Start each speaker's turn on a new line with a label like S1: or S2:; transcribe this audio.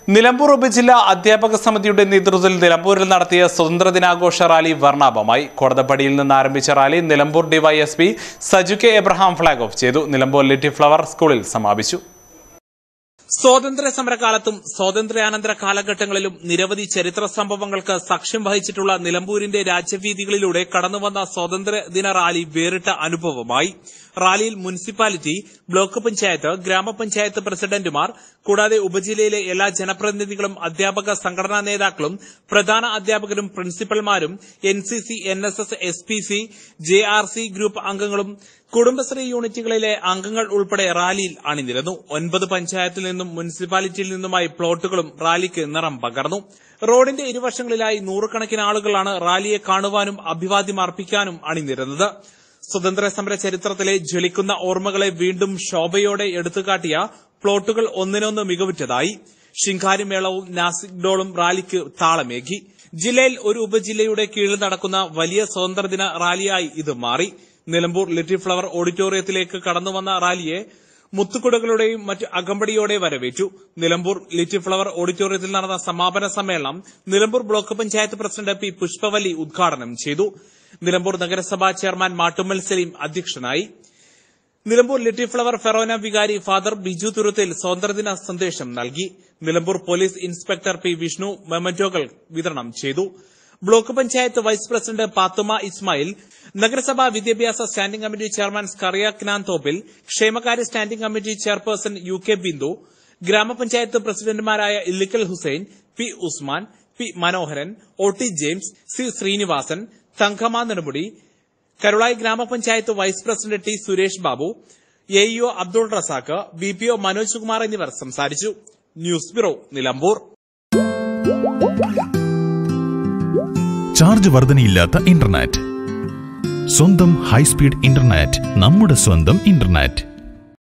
S1: നിലമ്പൂർ ഉപജില്ലാ അധ്യാപക സമിതിയുടെ നേതൃത്വത്തിൽ നിലമ്പൂരിൽ നടത്തിയ സ്വതന്ത്ര ദിനാഘോഷ റാലി വർണ്ണാഭമായി കോടതപ്പടിയിൽ നിന്ന് ആരംഭിച്ച rally Nilambur DYSP Saju K Abraham flag off ചെയ്തു നിലമ്പൂർ ലിറ്റിൽ ഫ്ലവർ സ്കൂളിൽ സമാപിച്ചു സ്വാതന്ത്ര്യ സമരകാലത്തും സ്വാതന്ത്ര്യാനന്തര കാലഘട്ടങ്ങളിലും നിരവധി ചരിത്ര സംഭവങ്ങൾക്ക് സാക്ഷ്യം വഹിച്ചിട്ടുള്ള നിലമ്പൂരിന്റെ രാജ്യവീതികളിലൂടെ കടന്നുവന്ന സ്വാതന്ത്ര്യ ദിന റാലി വേറിട്ട അനുഭവമായി റാലിയിൽ മുനിസിപ്പാലിറ്റി ബ്ലോക്ക് പഞ്ചായത്ത് ഗ്രാമപഞ്ചായത്ത് പ്രസിഡന്റുമാർ കൂടാതെ ഉപജില്ലയിലെ എല്ലാ ജനപ്രതിനിധികളും അധ്യാപക സംഘടനാ നേതാക്കളും പ്രധാന അധ്യാപകരും പ്രിൻസിപ്പൽമാരും N C C N S S S P C J R C group അംഗങ്ങളും കുടുംബശ്രീ യൂണിറ്റുകളിലെ അംഗങ്ങൾ ഉൾപ്പെടെ റാലിയിൽ അണിനിരന്നു ഒൻപത് പഞ്ചായത്തിൽ നിന്നും മുനിസിപ്പാലിറ്റിയിൽ നിന്നുമായി പ്ലോട്ടുകളും റാലിക്ക് നിറം പകർന്നു റോഡിന്റെ ഇരുവശങ്ങളിലായി നൂറുകണക്കിന് ആളുകളാണ് റാലിയെ കാണുവാനും അഭിവാദ്യം അർപ്പിക്കാനും അണിനിരന്നത് സ്വതന്ത്ര സമര ചരിത്രത്തിലെ ജ്വലിക്കുന്ന ഓർമ്മകളെ വീണ്ടും ശോഭയോടെ എടുത്തുകാട്ടിയ പ്ലോട്ടുകൾ ഒന്നിനൊന്ന് മികവുറ്റതായി ശിങ്കാരിമേളവും നാസിക് ഡോളും റാലിക്ക് താളമേകി ജില്ലയിൽ ഒരു ഉപജില്ലയുടെ കീഴിൽ നടക്കുന്ന വലിയ സ്വാതന്ത്ര്യദിന റാലിയായി ഇത് മാറി നിലമ്പൂർ ലിറ്റിൽ ഫ്ലവർ ഓഡിറ്റോറിയത്തിലേക്ക് കടന്നുവന്ന റാലിയെ മുത്തുകുടകളുടെയും മറ്റ് അകമ്പടിയോടെ വരവേറ്റു നിലമ്പൂർ ലിറ്റിൽ ഫ്ലവർ ഓഡിറ്റോറിയത്തിൽ നടന്ന സമാപന സമ്മേളനം Nilambur block panchayat president P Pushpavalli ഉദ്ഘാടനം ചെയ്തു നിലമ്പൂർ നഗരസഭാ ചെയർമാൻ മാട്ടുമ്മൽ സലീം അധ്യക്ഷനായി നിലമ്പൂർ ലിറ്റിൽ ഫ്ലവർ ഫെറോന വികാരി ഫാദർ ബിജു തുരുത്തിൽ സ്വാതന്ത്ര്യദിന സന്ദേശം നൽകി Nilambur police inspector P Vishnu മെമന്റോകൾ വിതരണം ചെയ്തു block panchayat vice president Pathuma Ismail നഗരസഭാ വിദ്യാഭ്യാസ standing committee chairman Scaria Knanthoppil ക്ഷേമകാര്യ standing committee chairperson U K Bindu ഗ്രാമപഞ്ചായത്ത് പ്രസിഡന്റുമാരായ Illikkal Hussain P Usman P Manoharan O T James C Sreenivasan Thankamma Nedumudi Karulayi ഗ്രാമപഞ്ചായത്ത് vice president T Suresh Babu A EO Abdul Razak B P O Manoj Kumar എന്നിവർ സംസാരിച്ചു news bureau Nilambur
S2: charge വർധനയില്ലാത്ത internet സ്വന്തം ഹൈസ്പീഡ് ഇന്റർനെറ്റ് നമ്മുടെ സ്വന്തം ഇന്റർനെറ്റ്